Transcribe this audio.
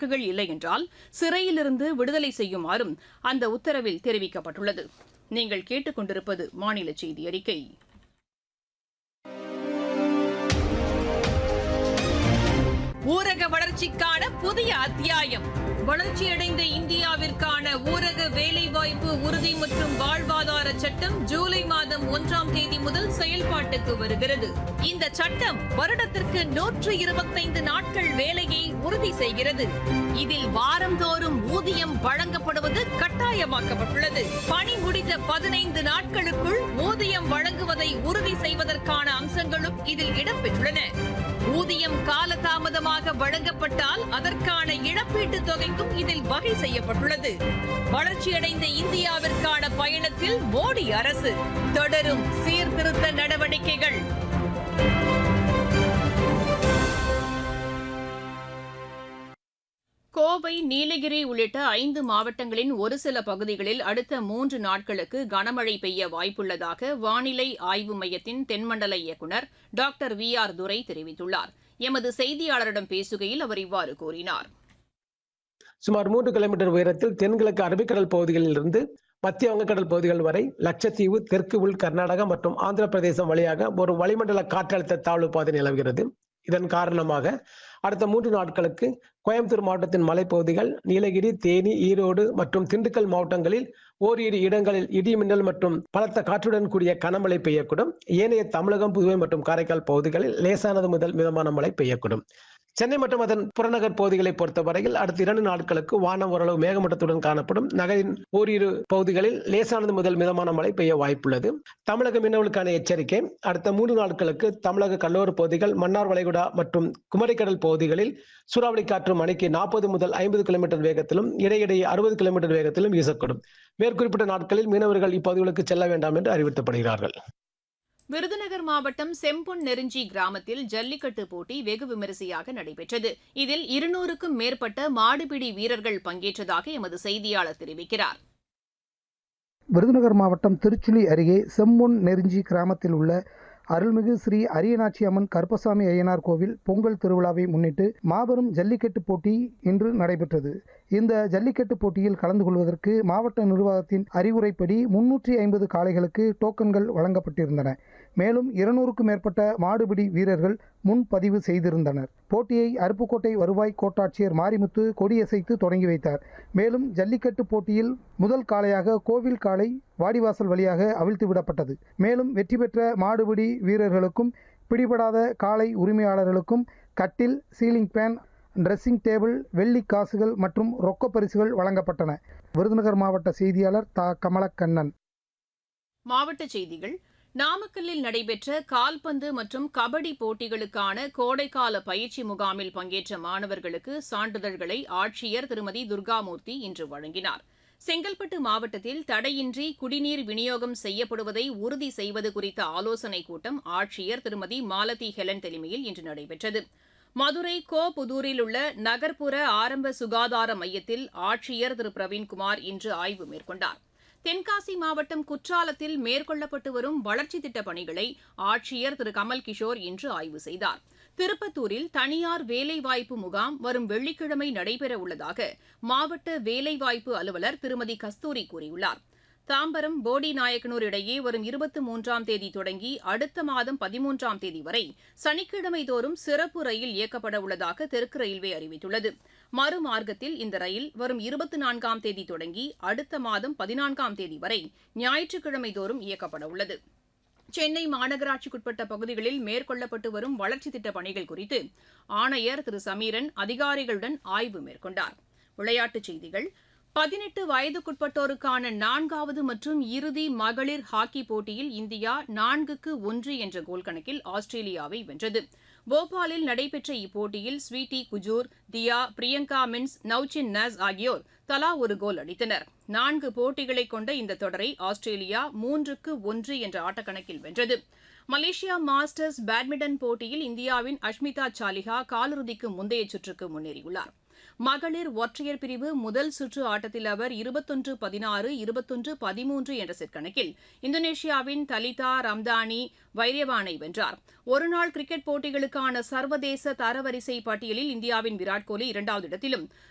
வழக்குகள் இல்லை என்றால் சிறையிலிருந்து விடுதலை செய்யுமாறும் அந்த உத்தரவில் தெரிவிக்கப்பட்டுள்ளது நீங்கள் கேட்டுக்கொண்டிருப்பது மாநில செய்தி அறிக்கை ஊரக வளர்ச்சிக்கான புதிய அத்தியாயம் வளர்ச்சியடைந்த இந்தியாவிற்கான ஊரக வேலைவாய்ப்பு உறுதி மற்றும் வாழ்வாதார சட்டம் ஜூலை மாதம் ஒன்றாம் தேதி முதல் செயல்பாட்டுக்கு வருகிறது இந்த சட்டம் வருடத்திற்கு நூற்று இருபத்தைந்து நாட்கள் வேலையை உறுதி செய்கிறது இதில் வாரந்தோறும் ஊதியம் வழங்கப்படுவது கட்டாயமாக்கப்பட்டுள்ளது பணி முடிந்த பதினைந்து நாட்களுக்குள் ஊதியம் வழங்குவதை உறுதி செய்வதற்கான அம்சங்களும் இதில் இடம்பெற்றுள்ளன ஊதியம் காலதாமதமாக வழங்கப்பட்டால் அதற்கான இழப்பீட்டு தொகைக்கும் இதில் வகை செய்யப்பட்டுள்ளது வளர்ச்சியடைந்த இந்தியாவிற்கான பயணத்தில் மோடி அரசு தொடரும் சீர்திருத்த நடவடிக்கைகள் கோவை நீலகிரி உள்ளிட்ட ஐந்து மாவட்டங்களின் ஒரு சில பகுதிகளில் அடுத்த மூன்று நாட்களுக்கு கனமழை பெய்ய வாய்ப்புள்ளதாக வானிலை ஆய்வு மையத்தின் தென்மண்டல இயக்குநர் டாக்டர் வி ஆர் துரை தெரிவித்துள்ளார் எமது செய்தியாளரிடம் பேசுகையில் அவர் இவ்வாறு கூறினார் சுமார் மூன்று கிலோமீட்டர் உயரத்தில் தென்கிழக்கு அரபிக்கடல் பகுதிகளில் இருந்து மத்திய வங்கக்கடல் பகுதிகள் வரை லட்சத்தீவு தெற்கு உள் கர்நாடகா மற்றும் ஆந்திர பிரதேசம் வழியாக ஒரு வளிமண்டல காற்றழுத்த தாழ்வு பாதை நிலவுகிறது இதன் காரணமாக அடுத்த மூன்று நாட்களுக்கு கோயம்புத்தூர் மாவட்டத்தின் மலைப்பகுதிகள் நீலகிரி தேனி ஈரோடு மற்றும் திண்டுக்கல் மாவட்டங்களில் ஓரிரு இடங்களில் இடி மின்னல் மற்றும் பலத்த காற்றுடன் கூடிய கனமழை பெய்யக்கூடும் ஏனைய தமிழகம் புதுவை மற்றும் காரைக்கால் பகுதிகளில் லேசானது முதல் மிதமான மழை பெய்யக்கூடும் சென்னை மற்றும் அதன் புறநகர் பகுதிகளை பொறுத்தவரையில் அடுத்த இரண்டு நாட்களுக்கு வானம் ஓரளவு மேகமூட்டத்துடன் காணப்படும் நகரின் ஓரிரு பகுதிகளில் லேசானது முதல் மிதமான மழை பெய்ய வாய்ப்புள்ளது தமிழக மீனவர்களுக்கான எச்சரிக்கை அடுத்த மூன்று நாட்களுக்கு தமிழக கடலோர பகுதிகள் மன்னார் வளைகுடா மற்றும் குமரிக்கடல் பகுதிகளில் சூறாவளி காற்று மணிக்கு நாற்பது முதல் ஐம்பது கிலோமீட்டர் வேகத்திலும் இடையிடையே அறுபது கிலோமீட்டர் வேகத்திலும் வீசக்கூடும் மேற்குறிப்பிட்ட நாட்களில் மீனவர்கள் இப்பகுதிகளுக்கு செல்ல வேண்டாம் என்று அறிவுறுத்தப்படுகிறார்கள் விருதுநகர் மாவட்டம் செம்பொன் நெருஞ்சி கிராமத்தில் ஜல்லிக்கட்டு போட்டி வெகு விமரிசையாக நடைபெற்றது இதில் இருநூறுக்கும் மேற்பட்ட மாடுபிடி வீரர்கள் பங்கேற்றதாக எமது செய்தியாளர் தெரிவிக்கிறார் விருதுநகர் மாவட்டம் திருச்சுழி அருகே செம்பொன் நெருஞ்சி கிராமத்தில் உள்ள அருள்மிகு ஸ்ரீ அரியநாச்சி அம்மன் கருப்பசாமி ஐயனார் கோவில் பொங்கல் திருவிழாவை முன்னிட்டு மாபெரும் ஜல்லிக்கட்டு போட்டி இன்று நடைபெற்றது இந்த ஜல்லிக்கட்டு போட்டியில் கலந்து கொள்வதற்கு மாவட்ட நிர்வாகத்தின் அறிவுரைப்படி முன்னூற்றி ஐம்பது காளைகளுக்கு டோக்கன்கள் வழங்கப்பட்டிருந்தன மேலும் இருநூறுக்கும் மேற்பட்ட மாடுபிடி வீரர்கள் முன்பதிவு செய்திருந்தனர் போட்டியை அருப்புக்கோட்டை வருவாய் கோட்டாட்சியர் மாரிமுத்து கொடியசைத்து தொடங்கி வைத்தார் மேலும் ஜல்லிக்கட்டு போட்டியில் முதல் காளையாக கோவில் காளை வாடிவாசல் வழியாக அவிழ்த்து விடப்பட்டது மேலும் வெற்றி பெற்ற மாடுபிடி வீரர்களுக்கும் பிடிபடாத காளை உரிமையாளர்களுக்கும் கட்டில் சீலிங் ஃபேன் ட்ரெஸ்ஸிங் டேபிள் வெள்ளி காசுகள் மற்றும் ரொக்க பரிசுகள் வழங்கப்பட்டன விருதுநகர் மாவட்ட செய்தியாளர் தா கமலக்கண்ணன் மாவட்ட செய்திகள் நாமக்கல்லில் நடைபெற்ற கால்பந்து மற்றும் கபடி போட்டிகளுக்கான கோடைக்கால பயிற்சி முகாமில் பங்கேற்ற மாணவர்களுக்கு சான்றிதழ்களை ஆட்சியர் திருமதி துர்காமூர்த்தி இன்று வழங்கினார் செங்கல்பட்டு மாவட்டத்தில் தடையின்றி குடிநீர் விநியோகம் செய்யப்படுவதை உறுதி செய்வது குறித்த ஆலோசனைக் கூட்டம் ஆட்சியர் திருமதி மாலதி ஹெலன் தலைமையில் இன்று நடைபெற்றது மதுரை கோபுதூரில் உள்ள நகர்ப்புற ஆரம்ப சுகாதார மையத்தில் ஆட்சியர் திரு பிரவீன்குமார் இன்று ஆய்வு மேற்கொண்டார் தென்காசி மாவட்டம் குற்றாலத்தில் மேற்கொள்ளப்பட்டு வரும் வளர்ச்சித் திட்டப் பணிகளை ஆட்சியர் திரு கமல் கிஷோர் இன்று ஆய்வு செய்தார் திருப்பத்தூரில் தனியார் வேலைவாய்ப்பு முகாம் வரும் வெள்ளிக்கிழமை நடைபெற உள்ளதாக மாவட்ட வேலைவாய்ப்பு அலுவலர் திருமதி கஸ்தூரி கூறியுள்ளார் தாம்பரம் போடி நாயக்கனூர் இடையே வரும் இருபத்தி மூன்றாம் தேதி தொடங்கி அடுத்த மாதம் பதிமூன்றாம் தேதி வரை சனிக்கிழமை தோறும் சிறப்பு ரயில் இயக்கப்பட உள்ளதாக தெற்கு ரயில்வே அறிவித்துள்ளது மறுமார்க்கத்தில் இந்த ரயில் வரும் இருபத்தி நான்காம் தேதி தொடங்கி அடுத்த மாதம் பதினான்காம் தேதி வரை ஞாயிற்றுக்கிழமை தோறும் இயக்கப்பட உள்ளது சென்னை மாநகராட்சிக்குட்பட்ட பகுதிகளில் மேற்கொள்ளப்பட்டு வரும் வளர்ச்சித் திட்டப் பணிகள் குறித்து ஆணையர் திரு சமீரன் அதிகாரிகளுடன் ஆய்வு மேற்கொண்டார் விளையாட்டுச் செய்திகள் பதினெட்டு வயதுக்குட்பட்டோருக்கான நான்காவது மற்றும் இறுதி மகளிர் ஹாக்கி போட்டியில் இந்தியா நான்குக்கு ஒன்று என்ற கோல் கணக்கில் ஆஸ்திரேலியாவை வென்றது போபாலில் நடைபெற்ற இப்போட்டியில் ஸ்வீட்டி குஜூர் தியா பிரியங்கா மின்ஸ் நவ்சின் நஸ் ஆகியோர் தலா ஒரு கோல் அடித்தனர் நான்கு போட்டிகளை கொண்ட இந்த தொடரை ஆஸ்திரேலியா மூன்றுக்கு ஒன்று என்ற ஆட்டக்கணக்கில் வென்றது மலேசியா மாஸ்டர்ஸ் பேட்மிண்டன் போட்டியில் இந்தியாவின் அஷ்மிதா சாலிஹா காலிறுதிக்கு முந்தைய சுற்றுக்கு முன்னேறியுள்ளார் மகளிர் ஒற்றையர் பிரிவு முதல் சுற்று ஆட்டத்தில் அவர் இருபத்தொன்று பதினாறு இருபத்தொன்று பதிமூன்று என்ற செட் கணக்கில் இந்தோனேஷியாவின் தலிதா ரம்தானி வைரியவானை வென்றார் ஒருநாள் கிரிக்கெட் போட்டிகளுக்கான சர்வதேச தரவரிசை பட்டியலில் இந்தியாவின் விராட் கோலி இரண்டாவது இடத்திலும்